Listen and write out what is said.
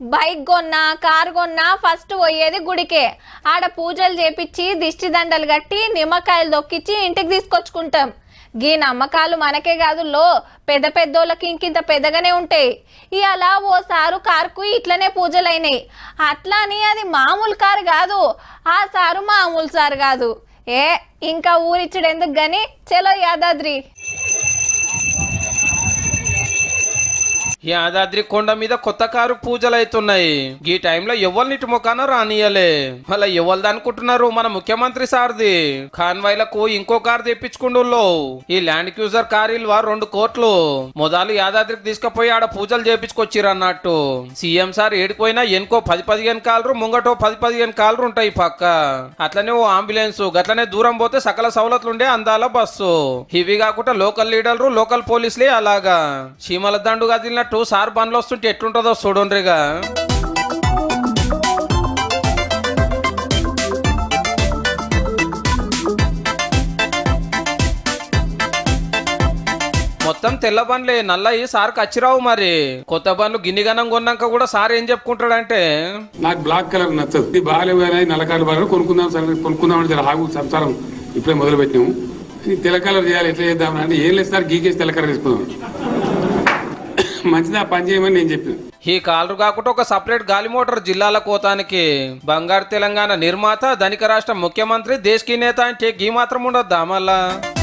bike కొన్నా car కొన్నా first పోయేది గుడికే ఆడ పూజలు చేపించి దిష్టి దండలు కట్టి నిమ్మకాయలు దొక్కిచ్చి ఇంటికి తీసుకొచ్చుకుంటాం గీ నమ్మకాలు మనకే కాదు లో పెద్ద పెద్దోళ్ళకి ఇంకింత పెద్దగానే ఉంటాయి ఇవాళ ఓసారు కారుకు ఇట్లనే పూజలైనాయి అట్లా అని అది మామూలు కారు కాదు ఆ సారు మామూలు సారు కాదు ఏ ఇంకా ఊరిచ్చుడు ఎందుకు గాని చలో యాదాద్రి యాదాద్రి కొండ మీద కొత్త కారు పూజలు అవుతున్నాయి ఈ టైంలో ఎవరినిటి ముఖాన రానియలే మళ్ళీ ఎవరిది అనుకుంటున్నారు మన ముఖ్యమంత్రి సార్ది కాన్వాయ్లకు ఇంకో కారు తెప్పించుకుండుల్లో ఈ ల్యాండ్ క్యూజర్ కార్ ఇల్వా రెండు కోట్లు మొదలు యాదాద్రికి తీసుకుపోయి ఆడ పూజలు చేపించుకొచ్చిర్రు అన్నట్టు సీఎం సార్ ఏడిపోయినా ఎనుకో పది పదిహేను కాలరు ముంగటో పది పదిహేను కాలరు ఉంటాయి పక్క అట్లనే ఓ అంబులెన్స్ గట్లనే దూరం పోతే సకల సవలతులుండే అందాల బస్సు ఇవి కాకుండా లోకల్ లీడర్లు లోకల్ పోలీసులే అలాగా చీమల దండు కదిలినట్టు సార్ బండ్లు వస్తుంటే ఎట్లుంటుందో చూడండిగా మొత్తం తెల్ల బండ్లే నల్లయి సార్ కచ్చిరావు మరి కొత్త బండ్లు గిన్నిగనం కొన్నాక కూడా సార్ ఏం చెప్పుకుంటాడంటే నాకు బ్లాక్ కలర్ నచ్చదు ఇది బాగాలేవు కానీ నల్లకాలు బాగా కొనుక్కుందాం సరే కొనుక్కుందాం అంటే జర ఆగు సంసారం ఇప్పుడే మొదలు పెట్టినాము ఇది తెల్ల కలర్ చేయాలి ఎట్లా చేద్దాం అంటే ఏం లేదు సార్ గీకేసి తెల్ల కలర్ తీసుకుందాం మంచిది ఆ పని చేయమని నేను చెప్పాను ఈ కాలరు కాకుండా ఒక సపరేట్ గాలి మోటార్ జిల్లాల కోతానికి బంగారు తెలంగాణ నిర్మాత ధనిక రాష్ట్ర ముఖ్యమంత్రి దేశ్ కి నేత అంటే గీ మాత్రం ఉండొద్దా మళ్ళా